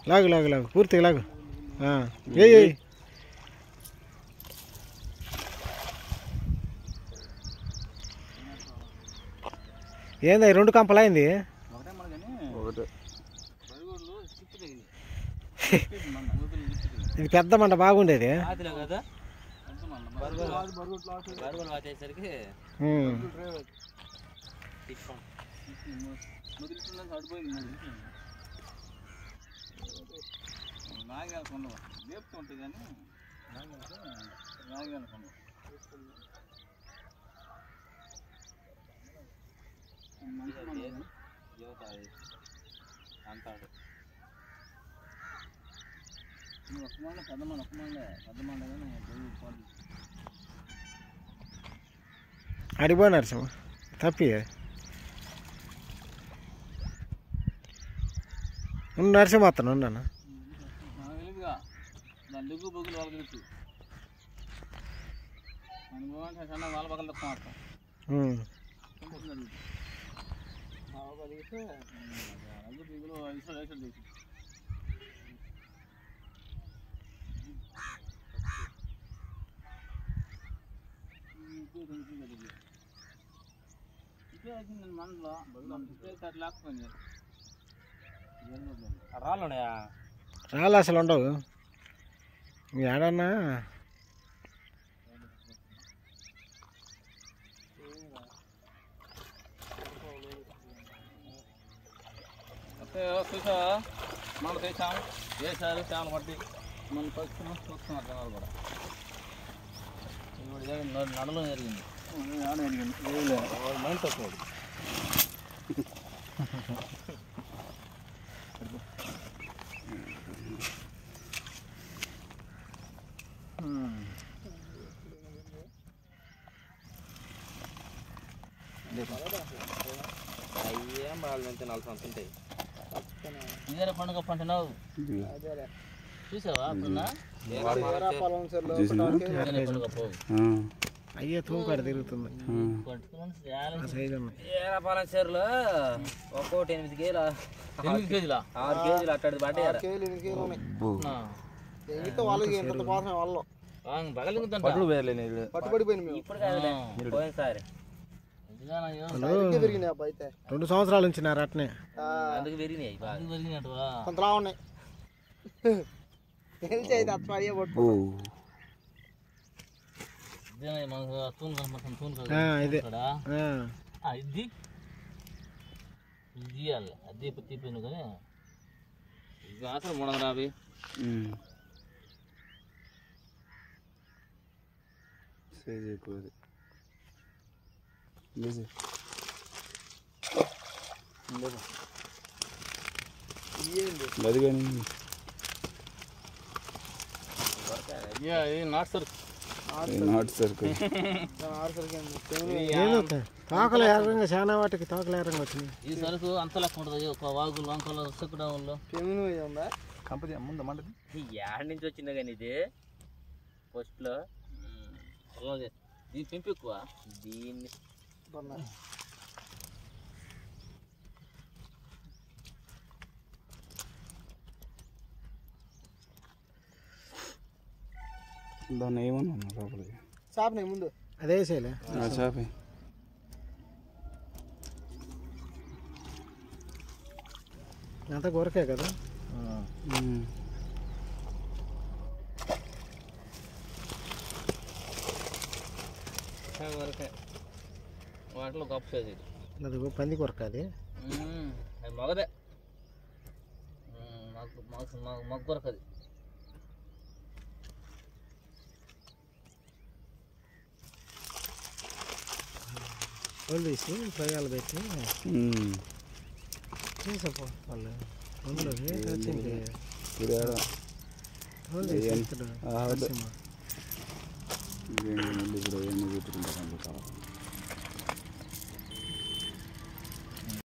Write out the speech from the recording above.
లాగు లాగు లాగు పూర్తిగా లాగు ఆ, ఏయ్ ఏయ్ ఏంది ఈ రెండు కంపలైంది ఒకటే మన కానీ ఒకటే బరిగోళ్ళు చిప్పు తగింది మన ఊపిరి చిప్పు తగింది ఇది పెద్ద మంట బాగుండేది ఆదిలో కదా అంత మన బరుగోలు బరుగోలు వాచేసరికి ఉమ్. తిప్పాం ముదిరిస్తుందని పడిపోయింది ముదిరిస్తుంది నాగాలు కొండవు లేపుతూ ఉంటుంది కానీ నాగాలు కొండవు మంచి మండ ఇది. యువత అది అంటాడు ఇది ఒక్క మండ పెద్ద మండ ఒక్క మండ పెద్ద మండ కానీ పోయి పాలు అడిగిపో నరసింహ తప్పి ఉండు నరసింహ అతను ఉన్నాను నాకు తెలియదుగా దాని దిగ్గు బొగ్గులు వాళ్ళకి తెలుసు మనం పోవంటే చిన్న వాళ్ళ పక్కన తక్కువ మాత్రం ఉమ్. రంగు దిగులు ఐదు ఐదు చేసి మనలో అట్లా లేకపోయింది రాళ్ళు ఉన్నాయా రాళ్ళు అసలు ఉండవు మీ ఏడన్నా అంటే చూసా మన తెచ్చాం వేసారు చాలా పట్టి మన పచ్చిన చూస్తున్నారు జనాలు కూడా ఇప్పుడు ఇదే నడు- నడలో జరిగింది మైండ్ తక్కువ అయ్యేం బాగా నుంచి నలభై సంత ఉంటాయి ఇదే పండుగ పంటున్నావు చూసావా అప్పుడున్నా చూసినా ఇదే పండుగ పోవు ఆ, అయ్యే తూకాడు తిరుగుతుంది ఆ. పట్టుకుని చాలా ఆ సైజు ఉన్నాయి ఏరా పాలన చీరలు ఒక్కోటి ఎనిమిది కేజీలు ఎనిమిది కేజీలా ఆరు కేజీలు అట్టడి పడ్డాయి అబ్బో. పగలింగుతుంటా పట్టుడు వేయలే నేను ఇప్పుడు కాదులే పోయినసారి రెండు సంవత్సరాలు ఉంచినారు అట్నే అందుకు పెరిగినాయి బాగా పెరిగినట్టువా అబ్బో. ఇదేనా మనకు తూన్ కనపడుతుంది తూన్ ఆ, ఇదే కదా ఆ, ఇది ఇది తీయాలి అది తీపోయింది కానీ ఇది మాత్రం మూడు వందల యాభై ఉమ్. సైజ్ ఎక్కువ అది. లేచి. అది కానీ ఇది నాట్ సార్ నాట్ సరుకు ఏదో తోకలు ఏరంగా చాలా వాటికి తోకలు ఏరంగా వచ్చినాయి ఈ సరుకు అంత లెక్క ఉంటుంది ఒక వాగులు వంకలు చెక్కుడౌన్లో కంపెనీ ముందు మంటది యాడ్ నుంచి వచ్చింది కానీ ఇది ఫస్ట్లో అలాగే దీని పెంపు ఎక్కువ దీన్ని దాన్ని ఏమన్నా లోపలికి అదే చేయలే ఆ చేప అంతా కొరకే కదా ఉమ్. వరకే వాటిలో గొప్ప సైజ్ ఇది అది పంది కొరక అది మ్మ్. అది మగదే మ్మ్. మగ మగ మగ మగ కొరకు అది వాళ్ళు తీసి ప్రయాలు పెట్టి ఉమ్. తీసపో వాళ్ళు అందులోకి వచ్చింది ఇది ఆడ వాళ్ళు తీసి ఏం? ఇక్కడ ఆ, అదే. నరసింహ. ఇదేంటి మళ్ళీ ఇప్పుడు ఏమో పెట్టుకుంటారు అందుకు